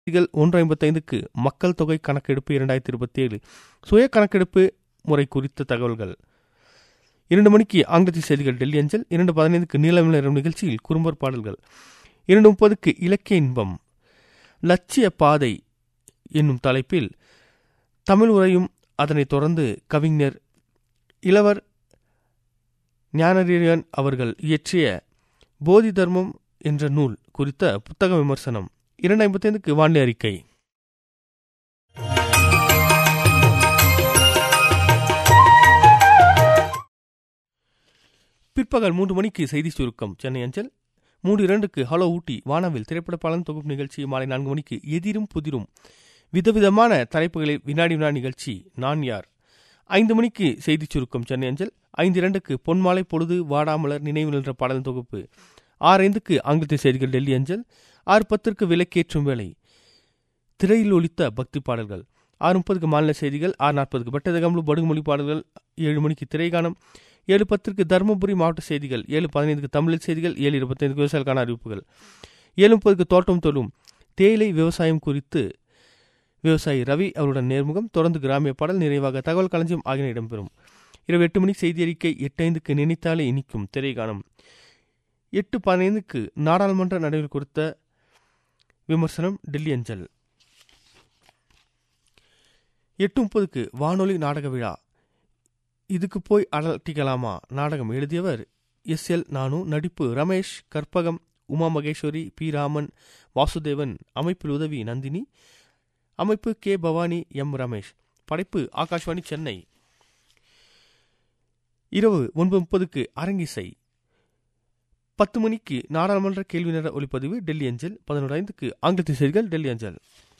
செய்திகள் ஒன்று ஐம்பத்தைந்துக்கு மக்கள் தொகை கணக்கெடுப்பு இரண்டாயிரத்தி இருபத்தி ஏழு சுய கணக்கெடுப்பு முறை குறித்த தகவல்கள் இரண்டு மணிக்கு ஆங்கிலத்தில் செய்திகள் டெல்லி அஞ்சல் இரண்டு பதினைந்துக்கு நீளம் நேரம் நிகழ்ச்சியில் குறும்பர் பாடல்கள் இரண்டு முப்பதுக்கு இலக்கிய இன்பம் லட்சிய பாதை என்னும் தலைப்பில் தமிழ் உரையும் அதனைத் தொடர்ந்து கவிஞர் இளவர் ஞானரீரன் அவர்கள் இயற்றிய போதி தர்மம் என்ற நூல் குறித்த புத்தக விமர்சனம் இரண்டு ஐம்பத்தைந்துக்கு வானிலை அறிக்கை பிற்பகல் மூன்று மணிக்கு செய்தி சுருக்கம் சென்னை அஞ்சல் மூன்று இரண்டுக்கு ஹலோ ஊட்டி வானவில் திரைப்பட பலன் தொகுப்பு நிகழ்ச்சி மாலை நான்கு மணிக்கு எதிரும் புதிரும் விதவிதமான தலைப்புகளில் வினாடி வினா நிகழ்ச்சி நான் யார் ஐந்து மணிக்கு செய்தி சுருக்கம் சென்னை அஞ்சல் ஐந்து இரண்டுக்கு பொன்மாலை பொழுது வாடாமலர் நினைவு நின்ற பாடல் தொகுப்பு ஆறு ஐந்துக்கு ஆங்கிலத்தில் செய்திகள் டெல்லி அஞ்சல் ஆறு பத்திற்கு விலக்கேற்றும் வேலை திரையில் ஒலித்த பக்தி பாடல்கள் ஆறு முப்பதுக்கு மாநில செய்திகள் ஆறு நாற்பதுக்கு பட்டதகம்லு படுகுமொழி பாடல்கள் ஏழு மணிக்கு திரைகானம் ஏழு பத்திற்கு தருமபுரி மாவட்ட செய்திகள் ஏழு பதினைந்துக்கு தமிழ் செய்திகள் ஏழு இருபத்தைந்துக்கு விவசாயிகளுக்கான அறிவிப்புகள் ஏழு முப்பதுக்கு தோட்டம் தொழும் தேயிலை விவசாயம் குறித்து விவசாயி ரவி அவருடன் நேர்முகம் தொடர்ந்து கிராமிய பாடல் நிறைவாக தகவல் களஞ்சியம் ஆகியன இடம்பெறும் இரவு எட்டு மணிக்கு செய்தி அறிக்கை எட்டு ஐந்துக்கு நினைத்தாலே இனிக்கும் திரைகானம் எட்டு பதினைந்துக்கு நாடாளுமன்ற நடைமுறை குறித்த விமர்சனம் டெல்லி அஞ்சல் எட்டு முப்பதுக்கு வானொலி நாடக விழா இதுக்கு போய் அலட்டிக்கலாமா நாடகம் எழுதியவர் எஸ் எல் நானு நடிப்பு ரமேஷ் கற்பகம் உமா மகேஸ்வரி பி ராமன் வாசுதேவன் அமைப்பில் உதவி நந்தினி அமைப்பு கே பவானி எம் ரமேஷ் படைப்பு ஆகாஷ்வாணி சென்னை இரவு ஒன்பது முப்பதுக்கு அரங்கிசை பத்து மணிக்கு நாடாளுமன்ற கேள்வி நேர ஒளிப்பதிவு டெல்லி அஞ்சல் பதினோரு ஐந்துக்கு ஆங்கிலத்தின் செய்திகள் டெல்லி அஞ்சல்